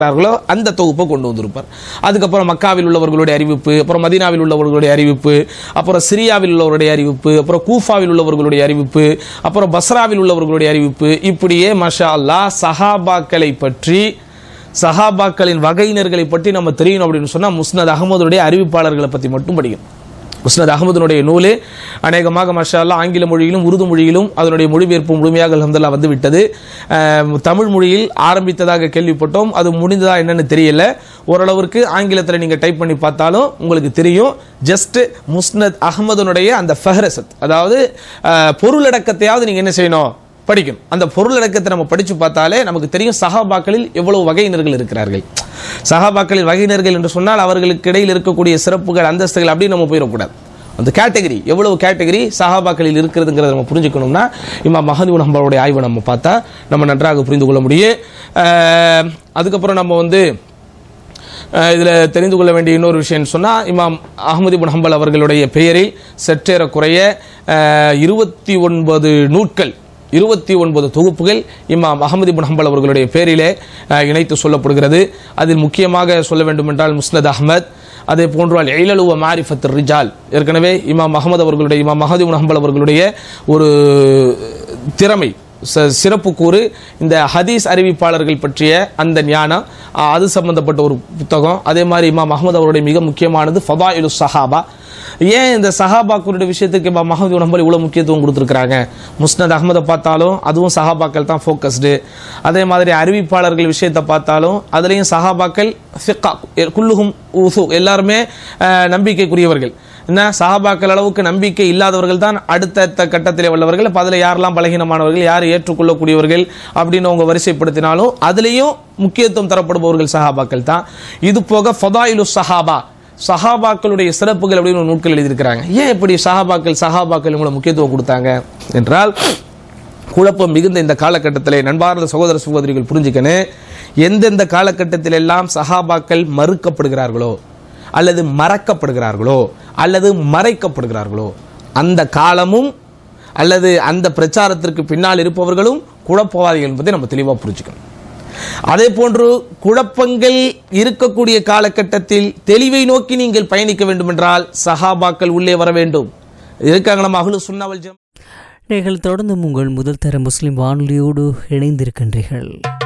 இருக்கிறார்களோ அந்த தொகுப்பை கொண்டு வந்திருப்பார் அதுக்கப்புறம் மக்காவில் உள்ளவர்களுடைய அறிவிப்பு அப்புறம் மதீனாவில் உள்ளவர்களுடைய அறிவிப்பு அப்புறம் சிரியாவில் உள்ளவருடைய அறிவிப்பு அப்புறம் கூஃபாவில் உள்ளவர்களுடைய அறிவிப்பு அப்புறம் பஸ்ராவில் உள்ளவர்களுடைய அறிவிப்பு இப்படியே மஷா அல்லாஹ் சஹாபாக்களை பற்றி சஹாபாக்களின் வகையினர்களை பற்றி நம்ம தெரியணும் அப்படின்னு சொன்னா முஸ்னத் அகமதுடைய அறிவிப்பாளர்களை பற்றி மட்டும் படிக்கணும் முஸ்னத் அகமதுனுடைய நூலே அநேகமாக மஷா அல்லாஹ் ஆங்கில மொழியிலும் உருது மொழியிலும் அதனுடைய மொழிபெயர்ப்பு முழுமையாக அல்ஹம்துலில்லாஹ் வந்து விட்டது அஹ், தமிழ் மொழியில் ஆரம்பித்ததாக கேள்விப்பட்டோம் அது முடிந்ததா என்னன்னு தெரியல ஓரளவிற்கு ஆங்கிலத்தில் நீங்கள் டைப் பண்ணி பார்த்தாலும் உங்களுக்கு தெரியும் ஜஸ்ட் முஸ்னத் அகமதுனுடைய அந்த ஃபஹரசத் அதாவது அஹ், பொருளடக்கத்தையாவது நீங்கள் என்ன செய்யணும் படிக்கணும் அந்த பொருளடக்கத்தை நம்ம படிச்சு பார்த்தாலே நமக்கு தெரியும் சஹாபாக்களில் எவ்வளவு வகையினர்கள் இருக்கிறார்கள் சஹாபாக்களில் வகையினர்கள் என்று சொன்னால் அவர்களுக்கு இடையில் இருக்கக்கூடிய சிறப்புகள் அந்தஸ்துகள் அப்படி நம்ம போயிடக்கூடாது அந்த கேட்டகரி எவ்வளவு கேட்டகரி சஹாபாக்களில் இருக்கிறதுங்கிறத நம்ம புரிஞ்சுக்கணும்னா இமாம் மஹதூன் ஹம்பருடைய ஆய்வை நம்ம பார்த்தா நம்ம நன்றாக புரிந்து கொள்ள முடியும் அஹ், அதுக்கப்புறம் நம்ம வந்து அஹ் இதுல தெரிந்து கொள்ள வேண்டிய இன்னொரு விஷயம் சொன்னா இமாம் அகமது இப்னு ஹம்பல் அவர்களுடைய பெயரில் சற்றேறக்குறைய அஹ், இருபத்தி ஒன்பது நூட்கள் இருபத்தி ஒன்பது தொகுப்புகள் இமாம் அகமது இப்னு ஹம்பல் அவர்களுடைய பேரிலே அஹ், இணைத்து சொல்லப்படுகிறது அதில் முக்கியமாக சொல்ல வேண்டுமென்றால் முஸ்னத் அஹ்மத் அதே போன்று அல் இலலுவ மாரிஃபத் ரிஜால் ஏற்கனவே இமாம் அகமது அவர்களுடைய இமாம் மஹதி இப்னு ஹம்பல் அவர்களுடைய ஒரு திறமை ச- சிறப்பு கூறு இந்த ஹதீஸ் அறிவிப்பாளர்கள் பற்றிய அந்த ஞானம் அஹ், அது சம்பந்தப்பட்ட ஒரு புத்தகம் அதே மாதிரி இமாம் அஹமது அவருடைய மிக முக்கியமானது ஃபதாயிலு சஹாபா ஏன் இந்த சஹாபாக்களுடைய விஷயத்துக்கு இமாம் மஹமது நம்பர் இவ்வளவு முக்கியத்துவம் கொடுத்துருக்காங்க முஸ்னத் அகமதை பார்த்தாலும் அதுவும் சஹாபாக்கள் தான் ஃபோக்கஸ்டு அதே மாதிரி அறிவிப்பாளர்கள் விஷயத்தை பார்த்தாலும் அதுலேயும் சஹாபாக்கள் ஃபிக்கா குல்லுகும் உசு எல்லாருமே அஹ், நம்பிக்கைக்குரியவர்கள் என்ன சஹாபாக்கள் அளவுக்கு நம்பிக்கை இல்லாதவர்கள் தான் அடுத்தடுத்த கட்டத்திலே உள்ளவர்கள் அப்போ அதில் யாரெல்லாம் பலகீனமானவர்கள் யார் ஏற்றுக்கொள்ளக்கூடியவர்கள் அப்படின்னு அவங்க வரிசைப்படுத்தினாலும் அதுலேயும் முக்கியத்துவம் தரப்படுபவர்கள் சஹாபாக்கள் தான் இது போக ஃபதாயிலு சஹாபா சஹாபாக்களுடைய சிறப்புகள் அப்படின்னு ஒரு நூட்கள் எழுதியிருக்கிறாங்க ஏன் இப்படி சஹாபாக்கள் சஹாபாக்கள் இவங்களை முக்கியத்துவம் கொடுத்தாங்க என்றால் குழப்பம் மிகுந்த இந்த காலகட்டத்திலே நண்பார்ந்த சகோதர சகோதரிகள் புரிஞ்சுக்கணும் எந்தெந்த காலகட்டத்தில் எல்லாம் சஹாபாக்கள் மறுக்கப்படுகிறார்களோ அல்லது மறக்கப்படுகிறார்களோ அல்லது மறைக்கப்படுகிறார்களோ அந்த காலமும் அல்லது அந்த பிரச்சாரத்திற்கு பின்னால் இருப்பவர்களும் குழப்பவாதிகள் என்பதை நம்ம தெளிவாக புரிஞ்சுக்கணும் அதே போன்று குழப்பங்கள் இருக்கக்கூடிய காலகட்டத்தில் தெளிவை நோக்கி நீங்கள் பயணிக்க வேண்டுமென்றால் சஹாபாக்கள் உள்ளே வர வேண்டும் இருக்காங்க நம்ம அகலு சுன்னாவல் ஜம் நீங்கள் தொடர்ந்தும் உங்கள் முதல் தர முஸ்லிம் வானொலியோடு இணைந்திருக்கின்றீர்கள்